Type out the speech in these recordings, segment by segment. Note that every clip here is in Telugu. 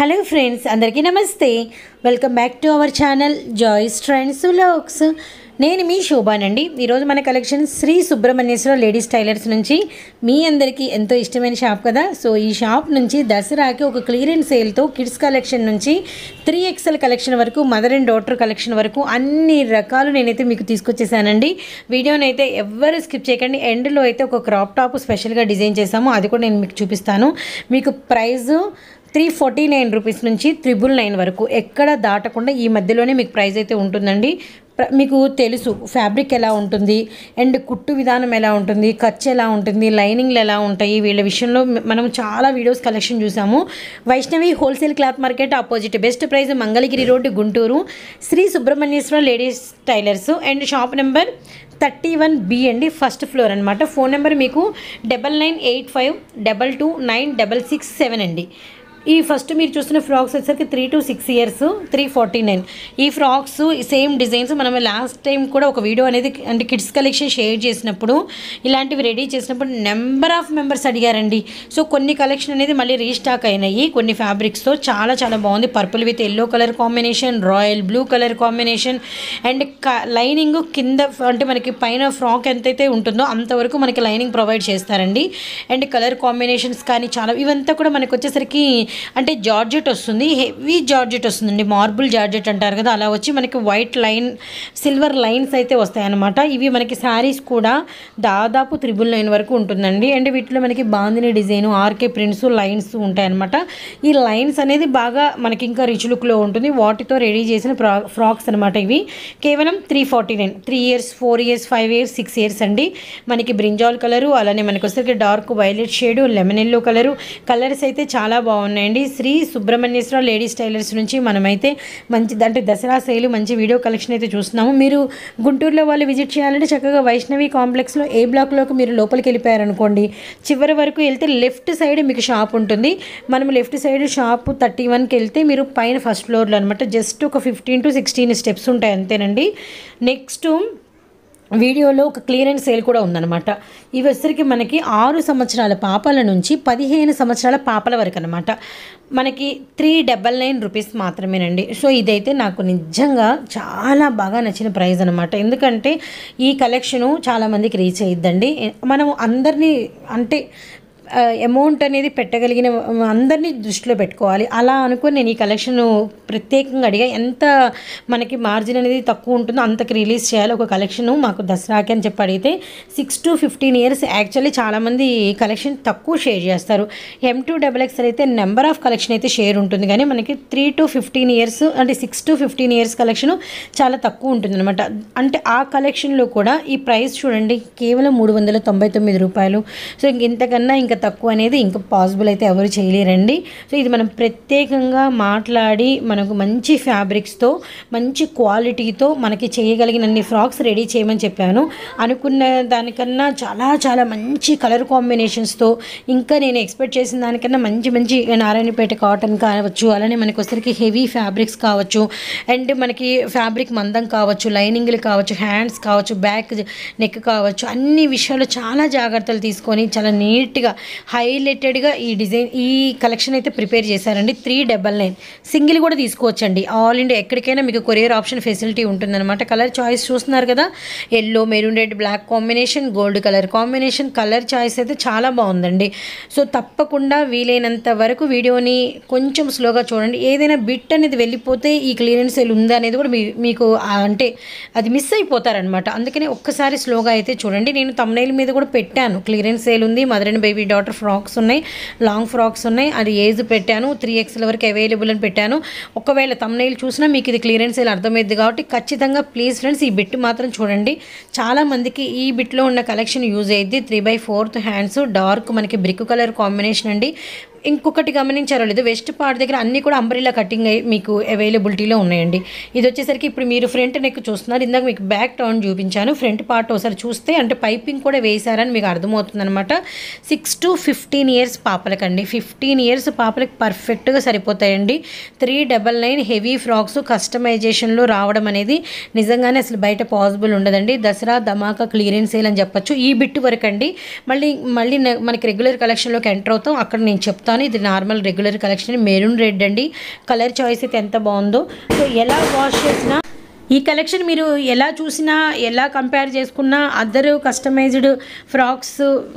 హలో ఫ్రెండ్స్ అందరికీ నమస్తే welcome back to our channel joys trends vlogs నేను మీ శోభానండి ఈరోజు మన collection Shri Subrahmanyeshwara ladies tailors నుంచి మీ అందరికీ ఎంతో ఇష్టమైన షాప్ కదా సో ఈ షాప్ నుంచి దసరాకి ఒక క్లియరెన్స్ సేల్తో కిడ్స్ కలెక్షన్ నుంచి త్రీ ఎక్స్ఎల్ కలెక్షన్ వరకు మదర్ అండ్ డాటర్ కలెక్షన్ వరకు అన్ని రకాలు నేనైతే మీకు తీసుకొచ్చేసానండి వీడియోని అయితే ఎవ్వరు స్కిప్ చేయకండి ఎండ్లో అయితే ఒక క్రాప్ టాప్ స్పెషల్గా డిజైన్ చేసాము అది కూడా నేను మీకు చూపిస్తాను మీకు price three forty nine rupees నుంచి త్రిబుల్ నైన్ వరకు ఎక్కడ దాటకుండా ఈ మధ్యలోనే మీకు ప్రైస్ అయితే ఉంటుందండి ప్ర- మీకు తెలుసు ఫ్యాబ్రిక్ ఎలా ఉంటుంది అండ్ కుట్టు విధానం ఎలా ఉంటుంది ఖర్చు ఎలా ఉంటుంది లైనింగ్లు ఎలా ఉంటాయి వీళ్ళ విషయంలో మ- మనం చాలా వీడియోస్ కలెక్షన్ చూసాము Vaishnavi wholesale cloth market opposite best price Mangalagiri road Guntur Shri Subrahmanyeshwara ladies tailors and shop number thirty one B అండి ఫస్ట్ ఫ్లోర్ అనమాట ఫోన్ నెంబర్ మీకు double nine eight five double two nine double six seven అండి ఈ ఫస్ట్ మీరు చూస్తున్న ఫ్రాక్స్ వచ్చేసరికి three to six years three forty nine ఈ ఫ్రాక్స్ సేమ్ డిజైన్స్ మనం లాస్ట్ టైం కూడా ఒక వీడియో అనేది అంటే కిడ్స్ కలెక్షన్ షేర్ చేసినప్పుడు ఇలాంటివి రెడీ చేసినప్పుడు నెంబర్ ఆఫ్ మెంబర్స్ అడిగారండి సో కొన్ని కలెక్షన్ అనేది మళ్ళీ రీస్టాక్ అయినాయి కొన్ని ఫ్యాబ్రిక్స్తో చాలా చాలా బాగుంది purple with yellow colour combination royal blue colour combination and lining కింద అంటే మనకి పైన ఫ్రాక్ ఎంతైతే ఉంటుందో అంతవరకు మనకి లైనింగ్ ప్రొవైడ్ చేస్తారండి అండ్ కలర్ కాంబినేషన్స్ కానీ చాలా ఇవంతా కూడా మనకి వచ్చేసరికి అంటే జార్జెట్ వస్తుంది హెవీ జార్జెట్ వస్తుందండి మార్బుల్ జార్జెట్ అంటారు కదా అలా వచ్చి మనకి వైట్ లైన్ సిల్వర్ లైన్స్ అయితే వస్తాయన్నమాట ఇవి మనకి శారీస్ కూడా దాదాపు త్రిబుల్ నైన్ వరకు ఉంటుందండి అండ్ వీటిలో మనకి bandhani design RK prints lines ఉంటాయన్నమాట ఈ లైన్స్ అనేది బాగా మనకి ఇంకా రిచ్ లుక్లో ఉంటుంది వాటితో రెడీ చేసిన ఫ్రా ఫ్రాక్స్ అనమాట ఇవి కేవలం three forty nine three years four years five years six years అండి మనకి బ్రింజాల్ కలరు అలానే మనకి వచ్చేసరికి dark violet shade lemon yellow colour colours అయితే చాలా బాగున్నాయండి శ్రీ సుబ్రహ్మణ్యేశ్వర లేడీస్ టైలర్స్ నుంచి మనమైతే మంచి అంటే దసరా సేల్ మంచి వీడియో కలెక్షన్ అయితే చూస్తున్నాము మీరు గుంటూరులో వాళ్ళు విజిట్ చేయాలంటే చక్కగా వైష్ణవి కాంప్లెక్స్లో ఏ బ్లాక్లోకి మీరు లోపలికి వెళ్ళిపోయారనుకోండి చివరి వరకు వెళ్తే లెఫ్ట్ సైడ్ మీకు షాప్ ఉంటుంది మనం లెఫ్ట్ సైడ్ షాప్ థర్టీ వన్కి వెళ్తే మీరు పైన ఫస్ట్ ఫ్లోర్లో అనమాట జస్ట్ ఒక ఫిఫ్టీన్ టు సిక్స్టీన్ స్టెప్స్ ఉంటాయి అంతేనండి నెక్స్ట్ వీడియోలో ఒక క్లియరెన్స్ సేల్ కూడా ఉందన్నమాట ఇవి వచ్చరికి మనకి ఆరు సంవత్సరాల పాపల నుంచి పదిహేను సంవత్సరాల పాపల వరకు అనమాట మనకి త్రీ డబల్ నైన్ రూపీస్ మాత్రమేనండి సో ఇదైతే నాకు నిజంగా చాలా బాగా నచ్చిన ప్రైస్ అనమాట ఎందుకంటే ఈ కలెక్షను చాలామందికి రీచ్ అయ్యిద్దండి మనం అందరినీ అంటే అమౌంట్ అనేది పెట్టగలిగిన అందరినీ దృష్టిలో పెట్టుకోవాలి అలా అనుకుని నేను ఈ కలెక్షన్ ప్రత్యేకంగా అడిగా ఎంత మనకి మార్జిన్ అనేది తక్కువ ఉంటుందో అంతకి రిలీజ్ చేయాలి ఒక కలెక్షన్ మాకు దసరాకి అని చెప్పి అడిగితే six to fifteen years actually చాలామంది కలెక్షన్ తక్కువ షేర్ చేస్తారు ఎం టూ డబల్ ఎక్స్ అయితే నెంబర్ ఆఫ్ కలెక్షన్ అయితే షేర్ ఉంటుంది కానీ మనకి త్రీ టు ఫిఫ్టీన్ ఇయర్స్ అంటే six to fifteen years collection చాలా తక్కువ ఉంటుంది అనమాట అంటే ఆ కలెక్షన్లో కూడా ఈ ప్రైస్ చూడండి కేవలం మూడు వందల తొంభై తొమ్మిది రూపాయలు సో ఇంక ఇంతకన్నా ఇంకా తక్కువ అనేది ఇంకా పాసిబుల్ అయితే ఎవరు చేయలేరండి సో ఇది మనం ప్రత్యేకంగా మాట్లాడి మనకు మంచి ఫ్యాబ్రిక్స్తో మంచి క్వాలిటీతో మనకి చేయగలిగినన్ని ఫ్రాక్స్ రెడీ చేయమని చెప్పాను అనుకున్న దానికన్నా చాలా చాలా మంచి కలర్ కాంబినేషన్స్తో ఇంకా నేను ఎక్స్పెక్ట్ చేసిన దానికన్నా మంచి మంచి నారాయణపేట కాటన్ కావచ్చు అలానే మనకి వచ్చరికి హెవీ ఫ్యాబ్రిక్స్ కావచ్చు అండ్ మనకి ఫ్యాబ్రిక్ మందం కావచ్చు లైనింగ్లు కావచ్చు హ్యాండ్స్ కావచ్చు బ్యాక్ నెక్ కావచ్చు అన్ని విషయాలు చాలా జాగ్రత్తలు తీసుకొని చాలా నీట్గా హైలైటెడ్గా ఈ డిజైన్ ఈ కలెక్షన్ అయితే ప్రిపేర్ చేశారండి త్రీ డబల్ నైన్ సింగిల్ కూడా తీసుకోవచ్చండి ఆల్ ఇండియా ఎక్కడికైనా మీకు కొరియర్ ఆప్షన్ ఫెసిలిటీ ఉంటుందన్నమాట కలర్ చాయిస్ చూస్తున్నారు కదా yellow maroon red black combination gold colour combination colour choice అయితే చాలా బాగుందండి సో తప్పకుండా వీలైనంత వరకు వీడియోని కొంచెం స్లోగా చూడండి ఏదైనా బిట్ అనేది వెళ్ళిపోతే ఈ క్లియరెన్స్ సేల్ ఉందా అనేది కూడా మీ మీకు ఆ అంటే అది మిస్ అయిపోతారనమాట అందుకని ఒక్కసారి స్లోగా అయితే చూడండి నేను తమ్నైల్ మీద కూడా పెట్టాను క్లియరెన్స్ సేల్ ఉంది mother and baby daughter frocks ఉన్నాయి లాంగ్ ఫ్రాక్స్ ఉన్నాయి అది ఏజ్ పెట్టాను త్రీ ఎక్స్ల వరకు అవైలబుల్ అని పెట్టాను ఒకవేళ తమ్నైల్ చూసినా మీకు ఇది క్లియరెన్స్ సేల్ అర్థమైంది కాబట్టి ఖచ్చితంగా ప్లీజ్ ఫ్రెండ్స్ ఈ బిట్ మాత్రం చూడండి చాలా మందికి ఈ బిట్లో ఉన్న కలెక్షన్ యూజ్ అయ్యింది three by fourth hands dark మనకి బ్రిక్ కలర్ కాంబినేషన్ అండి ఇంకొకటి గమనించారో లేదు వెస్ట్ పార్ట్ దగ్గర అన్నీ కూడా అంబ్రిలా కటింగ్ అయ్యి మీకు అవైలబిలిటీలో ఉన్నాయండి ఇది వచ్చేసరికి ఇప్పుడు మీరు ఫ్రంట్ నెక్ చూస్తున్నారు ఇందాక మీకు బ్యాక్ టర్న్ చూపించాను ఫ్రంట్ పార్ట్ ఒకసారి చూస్తే అంటే పైపింగ్ కూడా వేశారని మీకు అర్థమవుతుంది అనమాట సిక్స్ టు ఫిఫ్టీన్ ఇయర్స్ పాపలకండి ఫిఫ్టీన్ ఇయర్స్ పాపలకి పర్ఫెక్ట్గా సరిపోతాయండి three double nine heavy frocks కస్టమైజేషన్లో రావడం అనేది నిజంగానే అసలు బయట పాసిబుల్ ఉండదండి దసరా ధమాకా క్లియరెన్స్ సేల్ అని చెప్పొచ్చు ఈ బిట్ వరకు అండి మళ్ళీ మళ్ళీ న- మనకి రెగ్యులర్ కలెక్షన్లోకి ఎంటర్ అవుతాం అక్కడ నేను చెప్తాను చెప్తాను ఇది normal regular collection maroon red అండి కలర్ చాయిస్ అయితే ఎంత బాగుందో సో ఎలా వాష్ చేసినా ఈ కలెక్షన్ మీరు ఎలా చూసినా ఎలా కంపేర్ చేసుకున్నా అదర్ కస్టమైజ్డ్ ఫ్రాక్స్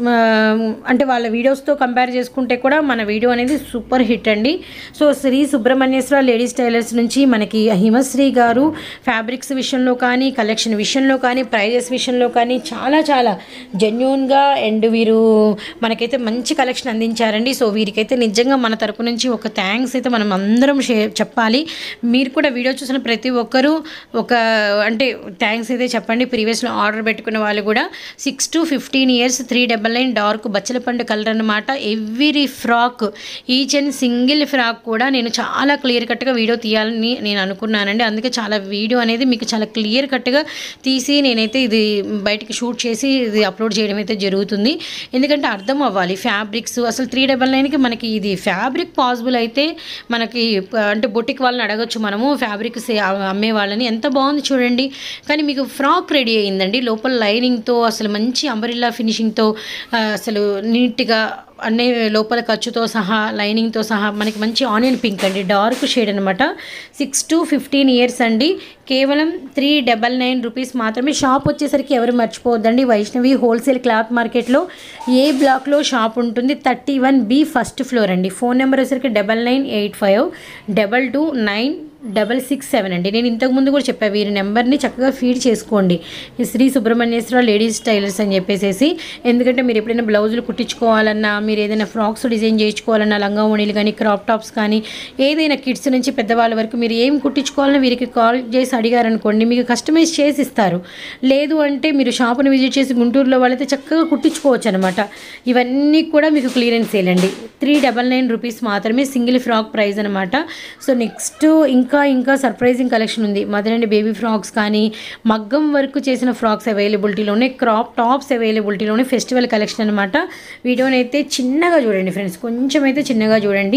అంటే వాళ్ళ వీడియోస్తో కంపేర్ చేసుకుంటే కూడా మన వీడియో అనేది సూపర్ హిట్ అండి so Shri Subrahmanyeshwara ladies tailors నుంచి మనకి హిమశ్రీ గారు ఫ్యాబ్రిక్స్ విషయంలో కానీ కలెక్షన్ విషయంలో కానీ ప్రైజెస్ విషయంలో కానీ చాలా చాలా జెన్యున్గా అండ్ వీరు మనకైతే మంచి కలెక్షన్ అందించారండి సో వీరికైతే నిజంగా మన తరపు నుంచి ఒక థ్యాంక్స్ అయితే మనం అందరం షే చెప్పాలి మీరు కూడా వీడియో చూసిన ప్రతి ఒక్కరూ ఒక అంటే థ్యాంక్స్ అయితే చెప్పండి ప్రీవియస్లో ఆర్డర్ పెట్టుకున్న వాళ్ళు కూడా six to fifteen years three double nine dark బచ్చల పండు కలర్ అనమాట every frock each and single frock కూడా నేను చాలా క్లియర్ కట్గా వీడియో తీయాలని నేను అనుకున్నానండి అందుకే చాలా వీడియో అనేది మీకు చాలా క్లియర్ కట్గా తీసి నేనైతే ఇది బయటికి షూట్ చేసి ఇది అప్లోడ్ చేయడం అయితే జరుగుతుంది ఎందుకంటే అర్థం అవ్వాలి ఫ్యాబ్రిక్స్ అసలు త్రీ డబల్ నైన్కి మనకి ఇది ఫ్యాబ్రిక్ పాసిబుల్ అయితే మనకి ఆ, అంటే బొటిక్ వాళ్ళని అడగొచ్చు మనము ఫ్యాబ్రిక్ అమ్మే వాళ్ళని ఎంత బాగుంది చూడండి కానీ మీకు ఫ్రాక్ రెడీ అయ్యిందండి లోపల లైనింగ్తో అసలు మంచి అంబరిల్లా ఫినిషింగ్తో ఆ, అసలు నీట్గా అన్ని లోపల ఖర్చుతో సహా లైనింగ్తో సహా మనకి మంచి ఆనియన్ పింక్ అండి డార్క్ షేడ్ అనమాట సిక్స్ టు ఫిఫ్టీన్ ఇయర్స్ అండి కేవలం త్రీ డబల్ నైన్ రూపీస్ మాత్రమే షాప్ వచ్చేసరికి ఎవరు మర్చిపోవద్దండి వైష్ణవి హోల్సేల్ క్లాత్ మార్కెట్లో ఏ బ్లాక్లో షాప్ ఉంటుంది thirty one B first floor అండి ఫోన్ నెంబర్ వచ్చేసరికి double nine eight five double two nine double six seven అండి నేను ఇంతకుముందు కూడా చెప్పా వీరి నెంబర్ని చక్కగా ఫీడ్ చేసుకోండి ఈ శ్రీ సుబ్రహ్మణ్యేశ్వర లేడీస్ టైలర్స్ అని చెప్పేసి ఎందుకంటే మీరు ఎప్పుడైనా బ్లౌజులు కుట్టించుకోవాలన్నా మీరు ఏదైనా ఫ్రాక్స్ డిజైన్ చేయించుకోవాలన్నా లంగా ఓణీలు కానీ క్రాప్ టాప్స్ కానీ ఏదైనా కిడ్స్ నుంచి పెద్దవాళ్ళ వరకు మీరు ఏం కుట్టించుకోవాలని వీరికి కాల్ చేసి అడిగారనుకోండి మీకు కస్టమైజ్ చేసి ఇస్తారు లేదు అంటే మీరు షాపుని విజిట్ చేసి గుంటూరులో వాళ్ళైతే చక్కగా కుట్టించుకోవచ్చు అనమాట ఇవన్నీ కూడా మీకు క్లియరెన్స్ సేలండి త్రీ డబల్ నైన్ రూపీస్ మాత్రమే సింగిల్ ఫ్రాక్ ప్రైస్ అనమాట సో నెక్స్ట్ ఇంకా ఇంకా సర్ప్రైజింగ్ కలెక్షన్ ఉంది మదర్ అండ్ బేబీ ఫ్రాక్స్ కానీ మగ్గం వర్క్ చేసిన ఫ్రాక్స్ అవైలబిలిటీలోనే క్రాప్ టాప్స్ అవైలబిలిటీలోనే ఫెస్టివల్ కలెక్షన్ అనమాట వీడియోని అయితే చిన్నగా చూడండి ఫ్రెండ్స్ కొంచెం అయితే చిన్నగా చూడండి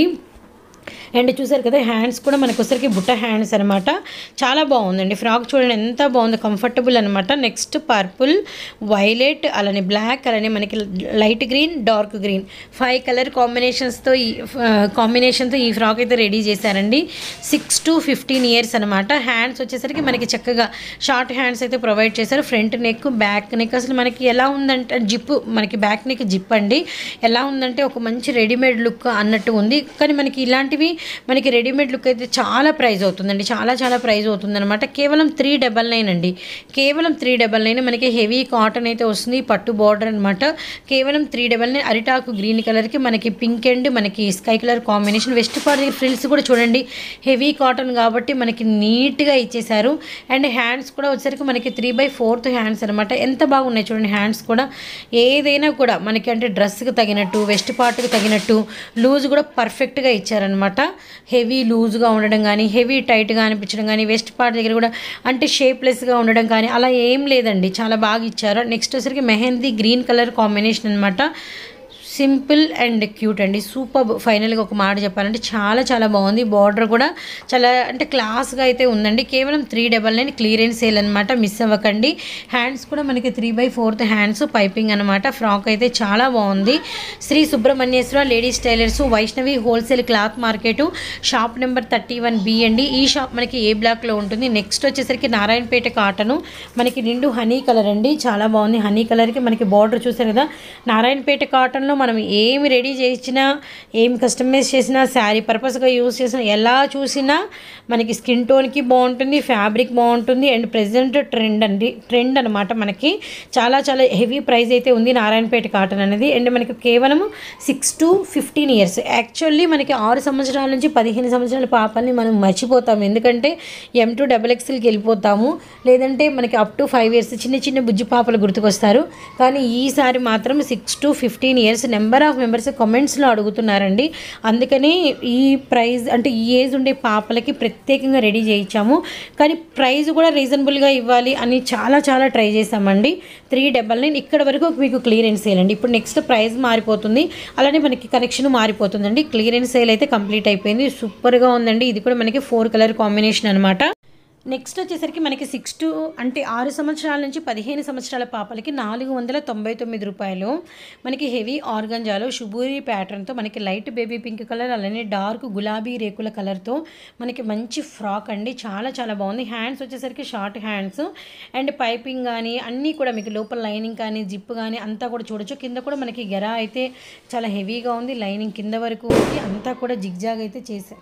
అండ్ చూసారు కదా హ్యాండ్స్ కూడా మనకు వచ్చరికి బుట్ట హ్యాండ్స్ అనమాట చాలా బాగుందండి ఫ్రాక్ చూడండి ఎంత బాగుంది కంఫర్టబుల్ అనమాట నెక్స్ట్ పర్పుల్ వైలెట్ అలానే బ్లాక్ అలానే మనకి light green dark green five colour కాంబినేషన్స్తో ఈ కాంబినేషన్తో ఈ ఫ్రాక్ అయితే రెడీ చేశారండి సిక్స్ టు ఫిఫ్టీన్ ఇయర్స్ అనమాట హ్యాండ్స్ వచ్చేసరికి మనకి చక్కగా షార్ట్ హ్యాండ్స్ అయితే ప్రొవైడ్ చేశారు ఫ్రంట్ నెక్ బ్యాక్ నెక్ అసలు మనకి ఎలా ఉందంటే జిప్ మనకి బ్యాక్ నెక్ జిప్ అండి ఎలా ఉందంటే ఒక మంచి రెడీమేడ్ లుక్ అన్నట్టు ఉంది కానీ మనకి ఇలాంటివి మనకి రెడీమేడ్ లుక్ అయితే చాలా ప్రైస్ అవుతుందండి చాలా చాలా ప్రైస్ అవుతుంది అనమాట కేవలం త్రీ డబల్ నైన్ అండి కేవలం త్రీ డబల్ నైన్ మనకి హెవీ కాటన్ అయితే వస్తుంది పట్టు బార్డర్ అనమాట కేవలం త్రీ డబల్ నైన్ అరిటాకు గ్రీన్ కలర్కి మనకి పింక్ అండ్ మనకి sky colour combination waist part దగ్గర ఫ్రిల్స్ కూడా చూడండి హెవీ కాటన్ కాబట్టి మనకి నీట్గా ఇచ్చేసారు అండ్ హ్యాండ్స్ కూడా వచ్చేసరికి మనకి త్రీ బై ఫోర్త్ హ్యాండ్స్ అనమాట ఎంత బాగున్నాయి చూడండి హ్యాండ్స్ కూడా ఏదైనా కూడా మనకి అంటే డ్రెస్కి తగినట్టు వెస్ట్ పార్ట్కి తగినట్టు లూజ్ కూడా పర్ఫెక్ట్గా ఇచ్చారనమాట హెవీ లూజ్గా ఉండడం కానీ హెవీ టైట్గా అనిపించడం కానీ వెస్ట్ పార్ట్ దగ్గర కూడా అంటే షేప్లెస్గా ఉండడం కానీ అలా ఏం లేదండి చాలా బాగా ఇచ్చారు నెక్స్ట్ వచ్చరికి మెహందీ గ్రీన్ కలర్ కాంబినేషన్ అనమాట సింపుల్ అండ్ క్యూట్ అండి సూపర్ ఫైనల్గా ఒక మాట చెప్పాలంటే చాలా చాలా బాగుంది బార్డర్ కూడా చాలా అంటే క్లాస్గా అయితే ఉందండి కేవలం three double nine clearance sale అనమాట మిస్ అవ్వకండి హ్యాండ్స్ కూడా మనకి three by fourth hands piping అనమాట ఫ్రాక్ అయితే చాలా బాగుంది Shri Subrahmanyeshwara ladies tailors Vaishnavi wholesale cloth market shop number thirty one B అండి ఈ షాప్ మనకి ఏ బ్లాక్లో ఉంటుంది నెక్స్ట్ వచ్చేసరికి నారాయణపేట కాటను మనకి నిండు హనీ కలర్ అండి చాలా బాగుంది హనీ కలర్కి మనకి బార్డర్ చూసారు కదా నారాయణపేట కాటన్లో మనం ఏమి రెడీ చేసినా ఏం కస్టమైజ్ చేసినా శారీ పర్పస్గా యూస్ చేసినా ఎలా చూసినా మనకి స్కిన్ టోన్కి బాగుంటుంది ఫ్యాబ్రిక్ బాగుంటుంది అండ్ ప్రెసెంట్ ట్రెండ్ అండి ట్రెండ్ అనమాట మనకి చాలా చాలా హెవీ ప్రైస్ అయితే ఉంది నారాయణపేట కాటన్ అనేది అండ్ మనకి కేవలం six to fifteen years actually మనకి ఆరు సంవత్సరాల నుంచి పదిహేను సంవత్సరాల పాపల్ని మనం మర్చిపోతాము ఎందుకంటే ఎం టు డబల్ ఎక్స్ఎల్కి వెళ్ళిపోతాము లేదంటే మనకి అప్ టు ఫైవ్ ఇయర్స్ చిన్న చిన్న బుజ్జి పాపలు గుర్తుకొస్తారు కానీ ఈసారి మాత్రం six to fifteen years number of members కామెంట్స్లో అడుగుతున్నారండి అందుకని ఈ ప్రైజ్ అంటే ఈ ఏజ్ ఉండే పాపలకి ప్రత్యేకంగా రెడీ చేయించాము కానీ ప్రైస్ కూడా రీజనబుల్గా ఇవ్వాలి అని చాలా చాలా ట్రై చేసామండి త్రీ డబల్ నైన్ ఇక్కడ వరకు మీకు క్లియరెన్స్ సేల్ అండి ఇప్పుడు నెక్స్ట్ ప్రైస్ మారిపోతుంది అలానే మనకి కలెక్షన్ మారిపోతుందండి క్లియరెన్స్ సేల్ అయితే కంప్లీట్ అయిపోయింది సూపర్గా ఉందండి ఇది కూడా మనకి ఫోర్ కలర్ కాంబినేషన్ అనమాట నెక్స్ట్ వచ్చేసరికి మనకి సిక్స్ టు అంటే ఆరు సంవత్సరాల నుంచి పదిహేను సంవత్సరాల పాపలకి నాలుగు వందల తొంభై తొమ్మిది రూపాయలు మనకి హెవీ ఆర్గంజాలో షుబూరి ప్యాటర్న్తో మనకి లైట్ బేబీ పింక్ కలర్ అలానే డార్క్ గులాబీ రేకుల కలర్తో మనకి మంచి ఫ్రాక్ అండి చాలా చాలా బాగుంది హ్యాండ్స్ వచ్చేసరికి షార్ట్ హ్యాండ్స్ అండ్ పైపింగ్ కానీ అన్నీ కూడా మీకు లోపల లైనింగ్ కానీ జిప్ కానీ అంతా కూడా చూడొచ్చు కింద కూడా మనకి గెరా అయితే చాలా హెవీగా ఉంది లైనింగ్ కింద వరకు ఉంది అంతా కూడా జిగ్జాగ్ అయితే చేశారు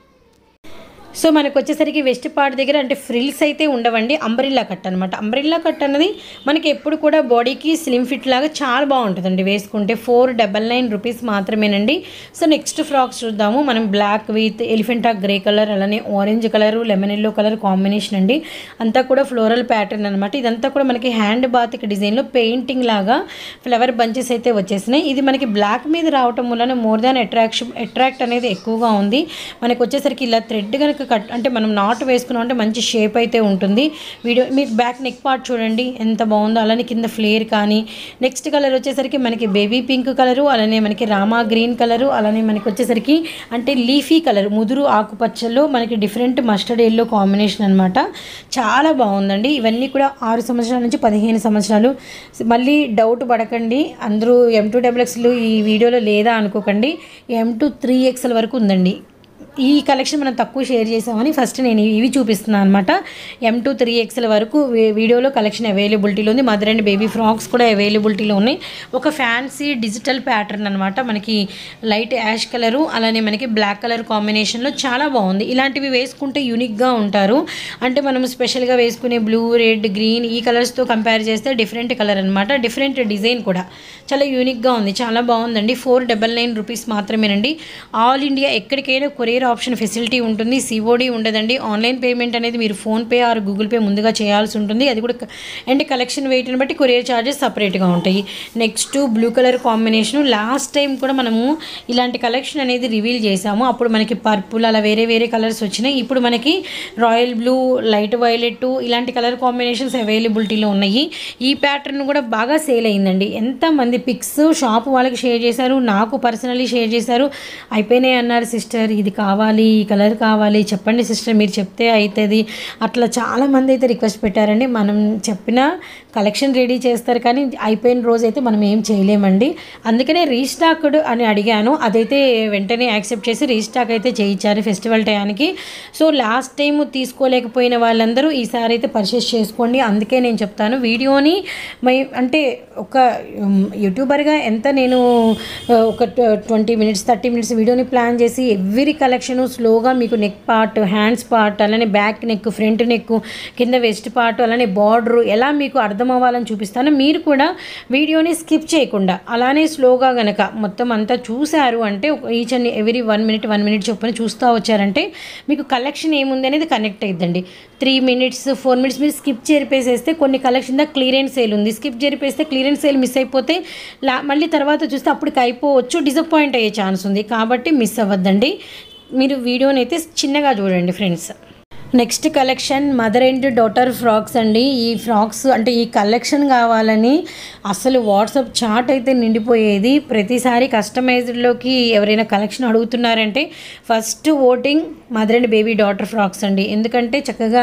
సో మనకు వచ్చేసరికి వెస్ట్ పార్ట్ దగ్గర అంటే ఫ్రిల్స్ అయితే ఉండవండి అంబ్రిల్లా కట్ అనమాట అంబ్రిల్లా కట్ అన్నది మనకి ఎప్పుడు కూడా బాడీకి స్లిమ్ ఫిట్ లాగా చాలా బాగుంటుందండి వేసుకుంటే ఫోర్ డబల్ నైన్ రూపీస్ మాత్రమేనండి సో నెక్స్ట్ ఫ్రాక్స్ చూద్దాము మనం బ్లాక్ విత్ ఎలిఫెంటా గ్రే కలర్ అలానే orange colour lemon yellow colour combination అండి అంతా కూడా ఫ్లోరల్ ప్యాటర్న్ అనమాట ఇదంతా కూడా మనకి హ్యాండ్ బాతిక్ డిజైన్లో పెయింటింగ్ లాగా ఫ్లవర్ బంచెస్ అయితే వచ్చేసినాయి ఇది మనకి బ్లాక్ మీద రావటం వలన మోర్ దాన్ అట్రాక్షన్ అట్రాక్ట్ అనేది ఎక్కువగా ఉంది మనకి వచ్చేసరికి ఇలా థ్రెడ్ కనుక కట్ అంటే మనం నాట్ వేసుకున్నాం అంటే మంచి షేప్ అయితే ఉంటుంది వీడియో మీకు బ్యాక్ నెక్ పార్ట్ చూడండి ఎంత బాగుందో అలానే కింద ఫ్లేర్ కానీ నెక్స్ట్ కలర్ వచ్చేసరికి మనకి బేబీ పింక్ కలరు అలానే మనకి రామా గ్రీన్ కలరు అలానే మనకి వచ్చేసరికి అంటే లీఫీ కలర్ ముదురు ఆకుపచ్చలో మనకి డిఫరెంట్ మస్టర్డ్ ఎల్లో కాంబినేషన్ అనమాట చాలా బాగుందండి ఇవన్నీ కూడా ఆరు సంవత్సరాల నుంచి పదిహేను సంవత్సరాలు మళ్ళీ డౌట్ పడకండి అందరూ ఎం టూ డబుల్ ఎక్స్లు ఈ వీడియోలో లేదా అనుకోకండి ఎం టూ త్రీ ఎక్స్ఎల్ వరకు ఉందండి ఈ కలెక్షన్ మనం తక్కువ షేర్ చేసామని ఫస్ట్ నేను ఇవి చూపిస్తున్నాను అనమాట ఎం టూ త్రీ ఎక్స్ఎల్ వరకు వీ- వీడియోలో కలెక్షన్ అవైలబిలిటీలో ఉంది మదర్ అండ్ బేబీ ఫ్రాక్స్ కూడా అవైలబిలిటీలో ఉన్నాయి ఒక ఫ్యాన్సీ డిజిటల్ ప్యాటర్న్ అనమాట మనకి లైట్ యాష్ కలరు అలానే మనకి బ్లాక్ కలర్ కాంబినేషన్లో చాలా బాగుంది ఇలాంటివి వేసుకుంటే యూనిక్గా ఉంటారు అంటే మనం స్పెషల్గా వేసుకునే బ్లూ రెడ్ గ్రీన్ ఈ కలర్స్తో కంపేర్ చేస్తే డిఫరెంట్ కలర్ అనమాట డిఫరెంట్ డిజైన్ కూడా చాలా యూనిక్గా ఉంది చాలా బాగుందండి ఫోర్ డబల్ నైన్ రూపీస్ మాత్రమేనండి ఆల్ ఇండియా ఎక్కడికైనా కొరియర్ ఆప్షన్ ఫెసిలిటీ ఉంటుంది సిఓడి ఉండదండి ఆన్లైన్ పేమెంట్ అనేది మీరు ఫోన్పే ఆర్ గూగుల్ పే ముందుగా చేయాల్సి ఉంటుంది అది కూడా క- అండ్ కలెక్షన్ వెయిట్ని బట్టి కొరియర్ ఛార్జెస్ సపరేట్గా ఉంటాయి next blue colour combination last time కూడా మనము ఇలాంటి కలెక్షన్ అనేది రివీల్ చేసాము అప్పుడు మనకి పర్పుల్ అలా వేరే వేరే కలర్స్ వచ్చినాయి ఇప్పుడు మనకి రాయల్ బ్లూ లైట్ వైలెట్ ఇలాంటి కలర్ కాంబినేషన్స్ అవైలబిలిటీలో ఉన్నాయి ఈ ప్యాటర్న్ కూడా బాగా సేల్ అయిందండి ఎంతమంది పిక్స్ షాప్ వాళ్ళకి షేర్ చేశారు నాకు పర్సనలీ షేర్ చేశారు అయిపోయినాయి అన్నారు సిస్టర్ ఇది కావాలి ఈ కలర్ కావాలి చెప్పండి సిస్టర్ మీరు చెప్తే అవుతుంది అట్లా చాలామంది అయితే రిక్వెస్ట్ పెట్టారండి మనం చెప్పిన కలెక్షన్ రెడీ చేస్తారు కానీ అయిపోయిన రోజు అయితే మనం ఏం చేయలేమండి అందుకనే రీస్టాక్డ్ అని అడిగాను అదైతే వెంటనే యాక్సెప్ట్ చేసి రీస్టాక్ అయితే చేయించారు ఫెస్టివల్ టయానికి సో లాస్ట్ టైం తీసుకోలేకపోయిన వాళ్ళందరూ ఈసారి అయితే పర్చేస్ చేసుకోండి అందుకే నేను చెప్తాను వీడియోని మై అంటే ఒక ఉమ్, యూట్యూబర్గా ఎంత నేను ఆ, ఒక ట్వంటీ మినిట్స్ థర్టీ మినిట్స్ వీడియోని ప్లాన్ చేసి ఎవ్రీ కలెక్షన్ స్లోగా మీకు నెక్ పార్ట్ హ్యాండ్స్ పార్ట్ అలానే బ్యాక్ నెక్ ఫ్రంట్ నెక్ కింద వెస్ట్ పార్ట్ అలానే బార్డర్ ఎలా మీకు అర్థం అవ్వాలని చూపిస్తాను మీరు కూడా వీడియోని స్కిప్ చేయకుండా అలానే స్లోగా గనక మొత్తం అంతా చూశారు అంటే each and every one minute one minute చొప్పున చూస్తూ వచ్చారంటే మీకు కలెక్షన్ ఏముంది అనేది కనెక్ట్ అయిద్దండి త్రీ మినిట్స్ ఫోర్ మినిట్స్ మీరు స్కిప్ చేరిపేసేస్తే కొన్ని కలెక్షన్ దా క్లియరెన్స్ సేల్ ఉంది స్కిప్ చేరిపేస్తే క్లియరెన్స్ సేల్ మిస్ అయిపోతే లా మళ్ళీ తర్వాత చూస్తే అప్పటికి అయిపోవచ్చు డిసప్పాయింట్ అయ్యే ఛాన్స్ ఉంది కాబట్టి మిస్ అవ్వద్దండి మీరు వీడియోని అయితే చిన్నగా చూడండి friends next collection mother and daughter frocks అండి ఈ ఫ్రాక్స్ అంటే ఈ కలెక్షన్ కావాలని అసలు వాట్సాప్ చాట్ అయితే నిండిపోయేది ప్రతిసారి కస్టమైజ్డ్లోకి ఎవరైనా కలెక్షన్ అడుగుతున్నారంటే first voting mother and baby daughter frocks అండి ఎందుకంటే చక్కగా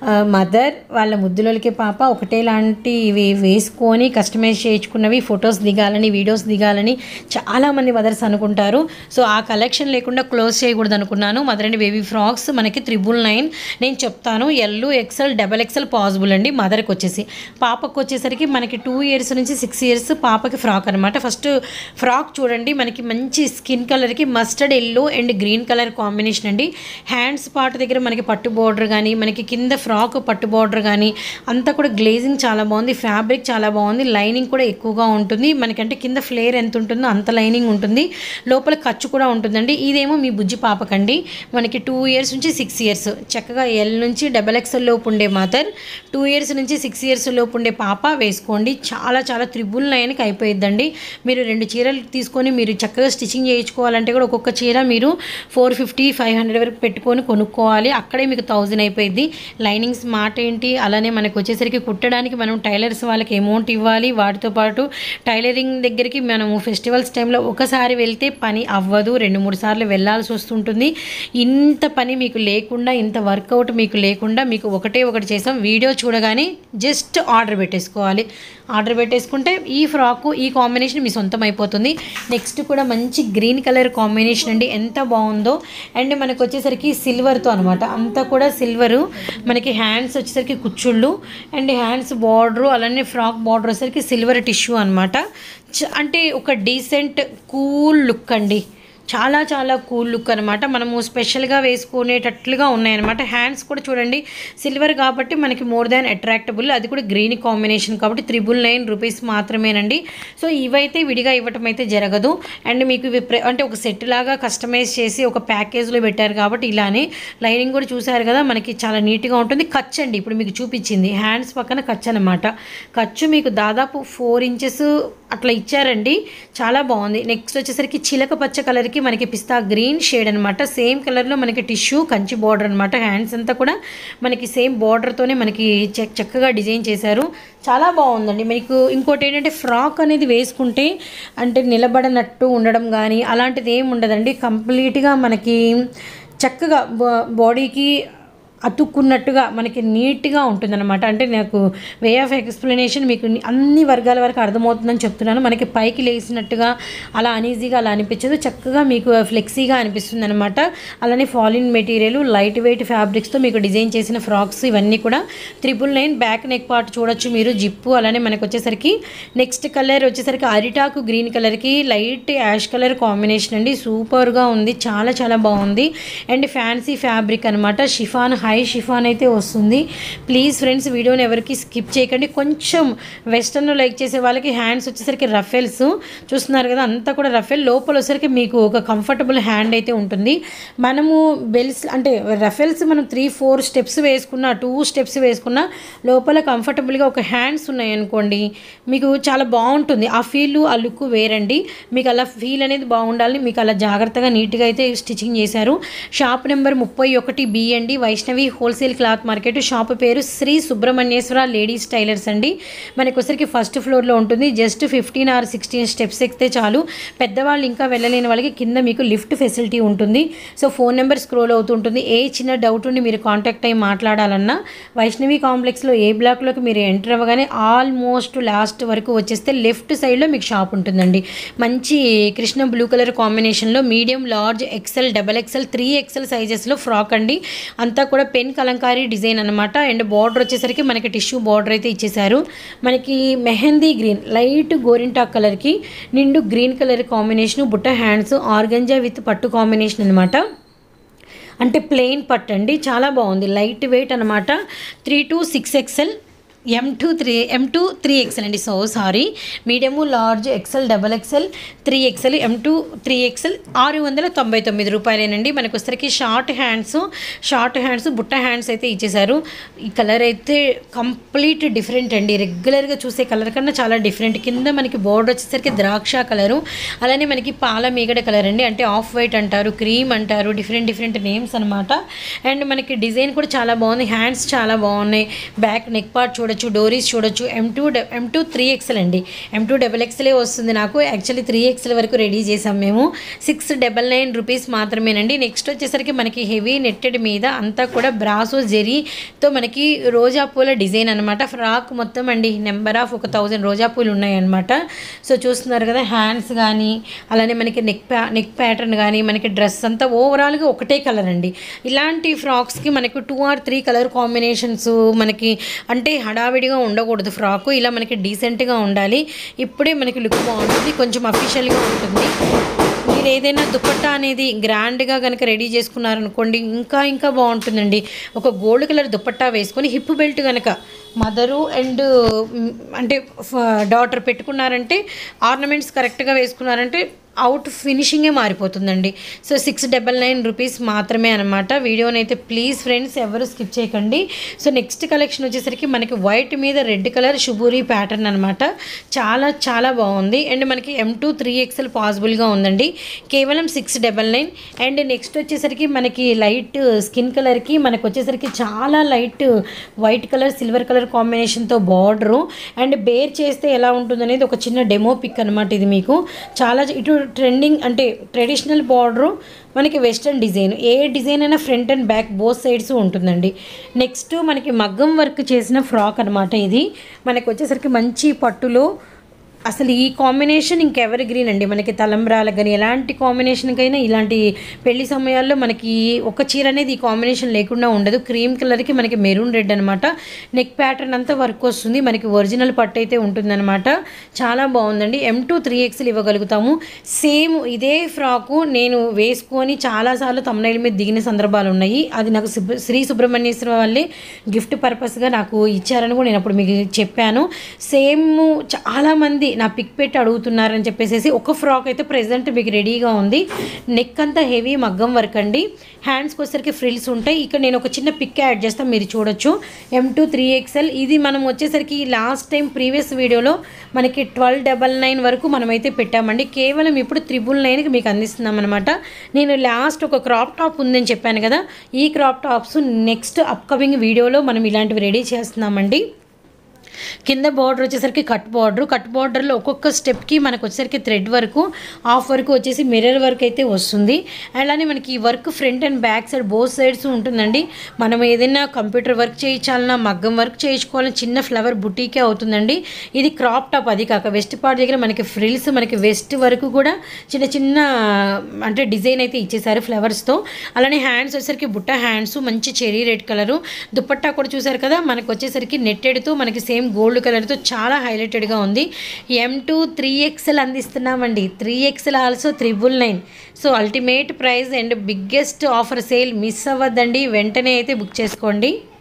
మదర్ వాళ్ళ ముద్దులకి పాప ఒకటే లాంటి ఇవి వేసుకొని కస్టమైజ్ చేయించుకున్నవి ఫొటోస్ దిగాలని వీడియోస్ దిగాలని చాలామంది మదర్స్ అనుకుంటారు సో ఆ కలెక్షన్ లేకుండా క్లోజ్ చేయకూడదు అనుకున్నాను మదర్ అండ్ బేబీ ఫ్రాక్స్ మనకి త్రిబుల్ నైన్ నేను చెప్తాను ఎల్లు ఎక్సెల్ డబల్ ఎక్సెల్ పాసిబుల్ అండి మదర్కి వచ్చేసి పాపకు వచ్చేసరికి మనకి టూ ఇయర్స్ నుంచి సిక్స్ ఇయర్స్ పాపకి ఫ్రాక్ అనమాట ఫస్ట్ ఫ్రాక్ చూడండి మనకి మంచి స్కిన్ కలర్కి mustard yellow and green colour combination అండి హ్యాండ్స్ పార్ట్ దగ్గర మనకి పట్టు బార్డర్ కానీ మనకి కింద ఫ్రాక్ పట్టు బార్డర్ కానీ అంతా కూడా గ్లేజింగ్ చాలా బాగుంది ఫ్యాబ్రిక్ చాలా బాగుంది లైనింగ్ కూడా ఎక్కువగా ఉంటుంది మనకంటే కింద ఫ్లేర్ ఎంత ఉంటుందో అంత లైనింగ్ ఉంటుంది లోపల ఖర్చు కూడా ఉంటుందండి ఇదేమో మీ బుజ్జి పాపకండి మనకి టూ ఇయర్స్ నుంచి సిక్స్ ఇయర్స్ చక్కగా ఎల్ నుంచి డబల్ ఎక్స్ఎల్ లోపు ఉండే మదర్ టూ ఇయర్స్ నుంచి సిక్స్ ఇయర్స్ లోపు ఉండే పాప వేసుకోండి చాలా చాలా త్రిబుల్ నైన్కి అయిపోయిద్దండి మీరు రెండు చీరలు తీసుకొని మీరు చక్కగా స్టిచ్చింగ్ చేయించుకోవాలంటే కూడా ఒక్కొక్క చీర మీరు ఫోర్ ఫిఫ్టీ ఫైవ్ హండ్రెడ్ వరకు పెట్టుకొని కొనుక్కోవాలి అక్కడే మీకు థౌజండ్ అయిపోయింది లైనింగ్స్ మాట ఏంటి అలానే మనకు వచ్చేసరికి కుట్టడానికి మనం టైలర్స్ వాళ్ళకి అమౌంట్ ఇవ్వాలి వాటితో పాటు టైలరింగ్ దగ్గరికి మనము ఫెస్టివల్స్ టైంలో ఒకసారి వెళ్తే పని అవ్వదు రెండు మూడు సార్లు వెళ్ళాల్సి వస్తుంటుంది ఇంత పని మీకు లేకుండా ఇంత వర్క్ వర్కౌట్ మీకు లేకుండా మీకు ఒకటే ఒకటి చేసాం వీడియో చూడగానే జస్ట్ ఆర్డర్ పెట్టేసుకోవాలి ఆర్డర్ పెట్టేసుకుంటే ఈ ఫ్రాకు ఈ కాంబినేషన్ మీ సొంతం అయిపోతుంది నెక్స్ట్ కూడా మంచి గ్రీన్ కలర్ కాంబినేషన్ అండి ఎంత బాగుందో అండ్ మనకు వచ్చేసరికి సిల్వర్తో అనమాట అంతా కూడా సిల్వరు మనకి హ్యాండ్స్ వచ్చేసరికి కుచ్చుళ్ళు అండ్ హ్యాండ్స్ బార్డరు అలానే ఫ్రాక్ బార్డర్ వచ్చేసరికి సిల్వర్ టిష్యూ అనమాట అంటే ఒక డీసెంట్ కూల్ లుక్ అండి చాలా చాలా కూల్ లుక్ అనమాట మనము స్పెషల్గా వేసుకునేటట్లుగా ఉన్నాయన్నమాట హ్యాండ్స్ కూడా చూడండి సిల్వర్ కాబట్టి మనకి మోర్ దాన్ అట్రాక్టబుల్ అది కూడా గ్రీన్ కాంబినేషన్ కాబట్టి త్రిబుల్ నైన్ రూపీస్ మాత్రమేనండి సో ఇవైతే విడిగా ఇవ్వటం అయితే జరగదు అండ్ మీకు ఇవి ప్ర- అంటే ఒక సెట్ లాగా కస్టమైజ్ చేసి ఒక ప్యాకేజ్లో పెట్టారు కాబట్టి ఇలానే లైనింగ్ కూడా చూసారు కదా మనకి చాలా నీట్గా ఉంటుంది ఖర్చు అండి ఇప్పుడు మీకు చూపించింది హ్యాండ్స్ పక్కన ఖర్చు అనమాట ఖర్చు మీకు దాదాపు ఫోర్ ఇంచెస్ అట్లా ఇచ్చారండి చాలా బాగుంది నెక్స్ట్ వచ్చేసరికి చిలక పచ్చ కలర్కి మనకి పిస్తా గ్రీన్ షేడ్ అనమాట సేమ్ కలర్లో మనకి టిష్యూ కంచి బార్డర్ అనమాట హ్యాండ్స్ అంతా కూడా మనకి సేమ్ బార్డర్తోనే మనకి చక్- చక్కగా డిజైన్ చేశారు చాలా బాగుందండి మీకు ఇంకోటి ఏంటంటే ఫ్రాక్ అనేది వేసుకుంటే అంటే నిలబడనట్టు ఉండడం కానీ అలాంటిది ఏమి ఉండదండి కంప్లీట్గా మనకి చక్కగా బా- బాడీకి అతుక్కున్నట్టుగా మనకి నీట్గా ఉంటుందన్నమాట అంటే నాకు వే ఆఫ్ ఎక్స్ప్లెనేషన్ మీకు ని- అన్ని వర్గాల వరకు అర్థమవుతుందని చెప్తున్నాను మనకి పైకి లేసినట్టుగా అలా అనీజీగా అలా అనిపించదు చక్కగా మీకు ఫ్లెక్సీగా అనిపిస్తుంది అనమాట అలానే ఫాలిన్ మెటీరియల్ లైట్ వెయిట్ ఫ్యాబ్రిక్స్తో మీకు డిజైన్ చేసిన ఫ్రాక్స్ ఇవన్నీ కూడా triple nine back neck part చూడొచ్చు మీరు జిప్పు అలానే మనకు వచ్చేసరికి నెక్స్ట్ కలర్ వచ్చేసరికి అరిటాకు గ్రీన్ కలర్కి లైట్ యాష్ కలర్ కాంబినేషన్ అండి సూపర్గా ఉంది చాలా చాలా బాగుంది అండ్ ఫ్యాన్సీ ఫ్యాబ్రిక్ అనమాట షిఫాన్ హై షిఫాన్ అయితే వస్తుంది ప్లీజ్ ఫ్రెండ్స్ వీడియోని ఎవరికి స్కిప్ చేయకండి కొంచెం వెస్టర్న్ లైక్ చేసే వాళ్ళకి హ్యాండ్స్ వచ్చేసరికి రఫెల్స్ చూస్తున్నారు కదా అంతా కూడా రఫెల్ లోపల వచ్చేసరికి మీకు ఒక కంఫర్టబుల్ హ్యాండ్ అయితే ఉంటుంది మనము బెల్స్ అంటే రఫెల్స్ మనం త్రీ ఫోర్ స్టెప్స్ వేసుకున్నా టూ స్టెప్స్ వేసుకున్నా లోపల కంఫర్టబుల్గా ఒక హ్యాండ్స్ ఉన్నాయి అనుకోండి మీకు చాలా బాగుంటుంది ఆ ఫీల్ ఆ లుక్ వేరండి మీకు అలా ఫీల్ అనేది బాగుండాలి మీకు అలా జాగ్రత్తగా నీట్గా అయితే స్టిచ్చింగ్ చేశారు షాప్ నెంబర్ ముప్పై ఒకటి బి అండి Vaishnavi wholesale cloth market shop పేరు శ్రీ సుబ్రహ్మణ్యేశ్వర లేడీస్ టైలర్స్ అండి మనకి వచ్చరికి ఫస్ట్ ఫ్లోర్లో ఉంటుంది just fifteen or sixteen steps ఎక్కితే చాలు పెద్దవాళ్ళు ఇంకా వెళ్ళలేని వాళ్ళకి కింద మీకు లిఫ్ట్ ఫెసిలిటీ ఉంటుంది సో ఫోన్ నెంబర్ స్క్రోల్ అవుతుంటుంది ఏ చిన్న డౌట్ ఉండి మీరు కాంటాక్ట్ అయ్యి మాట్లాడాలన్నా వైష్ణవి కాంప్లెక్స్లో ఏ బ్లాక్లోకి మీరు ఎంటర్ అవ్వగానే ఆల్మోస్ట్ లాస్ట్ వరకు వచ్చేస్తే లెఫ్ట్ సైడ్లో మీకు షాప్ ఉంటుందండి మంచి కృష్ణ బ్లూ కలర్ కాంబినేషన్లో medium large XL double XL three XL సైజెస్లో ఫ్రాక్ అండి అంతా కూడా పెన్ కలంకారీ డిజైన్ అనమాట అండ్ బార్డర్ వచ్చేసరికి మనకి టిష్యూ బార్డర్ అయితే ఇచ్చేసారు మనకి మెహందీ గ్రీన్ లైట్ గోరింటాక్ కలర్కి నిండు గ్రీన్ కలర్ కాంబినేషన్ బుట్ట హ్యాండ్స్ ఆర్గంజా విత్ పట్టు కాంబినేషన్ అనమాట అంటే ప్లెయిన్ పట్టు అండి చాలా బాగుంది లైట్ వెయిట్ అనమాట three to six XL M to three M to three XL అండి so sorry medium large XL double XL three XL M to three XL ఆరు వందల తొంభై తొమ్మిది రూపాయలేనండి మనకు వచ్చరికి షార్ట్ హ్యాండ్స్ షార్ట్ హ్యాండ్స్ బుట్ట హ్యాండ్స్ అయితే ఇచ్చేసారు ఈ కలర్ అయితే కంప్లీట్ డిఫరెంట్ అండి రెగ్యులర్గా చూసే కలర్ కన్నా చాలా డిఫరెంట్ కింద మనకి బోర్డర్ వచ్చేసరికి ద్రాక్ష కలరు అలానే మనకి పాల మీగడ కలర్ అండి అంటే ఆఫ్ వైట్ అంటారు క్రీమ్ అంటారు డిఫరెంట్ డిఫరెంట్ నేమ్స్ అనమాట అండ్ మనకి డిజైన్ కూడా చాలా బాగుంది హ్యాండ్స్ చాలా బాగున్నాయి బ్యాక్ నెక్ పార్ట్ చూడొచ్చు డోరీస్ చూడొచ్చు M to M to three XL అండి ఎం టూ డబల్ ఎక్స్ఎలే వస్తుంది నాకు యాక్చువల్లీ త్రీ ఎక్స్ఎల్ వరకు రెడీ చేసాం మేము సిక్స్ డబల్ నైన్ రూపీస్ మాత్రమేనండి నెక్స్ట్ వచ్చేసరికి మనకి హెవీ నెట్టెడ్ మీద అంతా కూడా బ్రాసో జెరీతో మనకి రోజా పూల డిజైన్ అనమాట ఫ్రాక్ మొత్తం అండి నెంబర్ ఆఫ్ ఒక థౌజండ్ రోజా పూలు ఉన్నాయన్నమాట సో చూస్తున్నారు కదా హ్యాండ్స్ కానీ అలానే మనకి నెక్ ప్యా నెక్ ప్యాటర్న్ కానీ మనకి డ్రెస్ అంతా ఓవరాల్గా ఒకటే కలర్ అండి ఇలాంటి ఫ్రాక్స్కి మనకు two or three colour combinations మనకి అంటే హడావిడిగా ఉండకూడదు ఫ్రాక్ ఇలా మనకి డీసెంట్గా ఉండాలి ఇప్పుడే మనకి లుక్ బాగుంటుంది కొంచెం అఫీషియల్గా ఉంటుంది మీరు ఏదైనా దుపట్టా అనేది గ్రాండ్గా కనుక రెడీ చేసుకున్నారనుకోండి ఇంకా ఇంకా బాగుంటుందండి ఒక గోల్డ్ కలర్ దుపట్టా వేసుకొని హిప్ బెల్ట్ కనుక మదరు అండ్ అంటే డాటర్ పెట్టుకున్నారంటే ఆర్నమెంట్స్ కరెక్ట్గా వేసుకున్నారంటే అవుట్ ఫినిషింగే మారిపోతుందండి so six double nine rupees మాత్రమే అనమాట వీడియోని అయితే ప్లీజ్ ఫ్రెండ్స్ ఎవరు స్కిప్ చేయకండి సో నెక్స్ట్ కలెక్షన్ వచ్చేసరికి మనకి వైట్ మీద రెడ్ కలర్ షుబూరి ప్యాటర్న్ అనమాట చాలా చాలా బాగుంది అండ్ మనకి ఎం టూ త్రీ ఎక్స్ఎల్ పాసిబుల్గా ఉందండి కేవలం six double nine and next వచ్చేసరికి మనకి లైట్ స్కిన్ కలర్కి మనకు వచ్చేసరికి చాలా light white colour silver colour కాంబినేషన్తో బార్డరు అండ్ బేర్ చేస్తే ఎలా ఉంటుంది అనేది ఒక చిన్న డెమో పిక్ అనమాట ఇది మీకు చాలా ఇటు ట్రెండింగ్ అంటే ట్రెడిషనల్ బార్డరు మనకి వెస్ట్రన్ డిజైన్ ఏ డిజైన్ అయినా front and back both sides ఉంటుందండి నెక్స్ట్ మనకి మగ్గం వర్క్ చేసిన ఫ్రాక్ అనమాట ఇది మనకి వచ్చేసరికి మంచి పట్టులో అసలు ఈ కాంబినేషన్ ఇంకెవరి గ్రీన్ అండి మనకి తలంబ్రాలకు కానీ ఎలాంటి కాంబినేషన్కైనా ఇలాంటి పెళ్లి సమయాల్లో మనకి ఒక చీర అనేది ఈ కాంబినేషన్ లేకుండా ఉండదు క్రీమ్ కలర్కి మనకి మెరూన్ రెడ్ అనమాట నెక్ ప్యాటర్న్ అంతా వర్క్ వస్తుంది మనకి ఒరిజినల్ పట్టు అయితే ఉంటుందన్నమాట చాలా బాగుందండి ఎం టూ త్రీ ఎక్స్లు ఇవ్వగలుగుతాము సేమ్ ఇదే ఫ్రాకు నేను వేసుకొని చాలాసార్లు తమ్నైల్ మీద దిగిన సందర్భాలు ఉన్నాయి అది నాకు సుబ్బ- శ్రీ సుబ్రహ్మణ్యేశ్వర వాళ్ళే గిఫ్ట్ పర్పస్గా నాకు ఇచ్చారని కూడా నేను అప్పుడు మీకు చెప్పాను సేమ్ చాలామంది నా పిక్ పెట్టి అడుగుతున్నారని చెప్పేసి ఒక ఫ్రాక్ అయితే ప్రెసెంట్ మీకు రెడీగా ఉంది నెక్ అంతా హెవీ మగ్గం వర్క్ అండి హ్యాండ్స్కి వచ్చేసరికి ఫ్రిల్స్ ఉంటాయి ఇక్కడ నేను ఒక చిన్న పిక్ యాడ్ చేస్తాను మీరు చూడొచ్చు ఎం టూ త్రీ ఎక్స్ఎల్ ఇది మనం వచ్చేసరికి లాస్ట్ టైం ప్రీవియస్ వీడియోలో మనకి ట్వెల్వ్ డబల్ నైన్ వరకు మనమైతే పెట్టామండి కేవలం ఇప్పుడు త్రిబుల్ నైన్కి మీకు అందిస్తున్నాం అనమాట నేను లాస్ట్ ఒక క్రాప్ టాప్ ఉందని చెప్పాను కదా ఈ క్రాప్ టాప్స్ నెక్స్ట్ అప్కమింగ్ వీడియోలో మనం ఇలాంటివి రెడీ చేస్తున్నామండి కింద బార్డర్ వచ్చేసరికి కట్ బార్డర్ కట్ బార్డర్లో ఒక్కొక్క స్టెప్కి మనకు వచ్చేసరికి థ్రెడ్ వరకు హాఫ్ వరకు వచ్చేసి మిర్రర్ వర్క్ అయితే వస్తుంది అలానే మనకి ఈ work front and back side both sides ఉంటుందండి మనం ఏదైనా కంప్యూటర్ వర్క్ చేయించాలన్నా మగ్గం వర్క్ చేయించుకోవాలన్నా చిన్న ఫ్లవర్ బుటీకే అవుతుందండి ఇది క్రాప్ టాప్ అది కాక వెస్ట్ పార్ట్ దగ్గర మనకి ఫ్రిల్స్ మనకి వెస్ట్ వరకు కూడా చిన్న చిన్న అంటే డిజైన్ అయితే ఇచ్చేసారు ఫ్లవర్స్తో అలానే హ్యాండ్స్ వచ్చేసరికి బుట్ట హ్యాండ్స్ మంచి చెరీ రెడ్ కలరు దుపట్టా కూడా చూసారు కదా మనకు వచ్చేసరికి నెట్టెడ్తో మనకి సేమ్ గోల్డ్ కలర్తో చాలా హైలైటెడ్గా ఉంది ఎం టూ త్రీ ఎక్స్ఎల్ అందిస్తున్నామండి three XL also triple nine so ultimate price and biggest offer sale miss అవ్వద్దండి వెంటనే అయితే బుక్ చేసుకోండి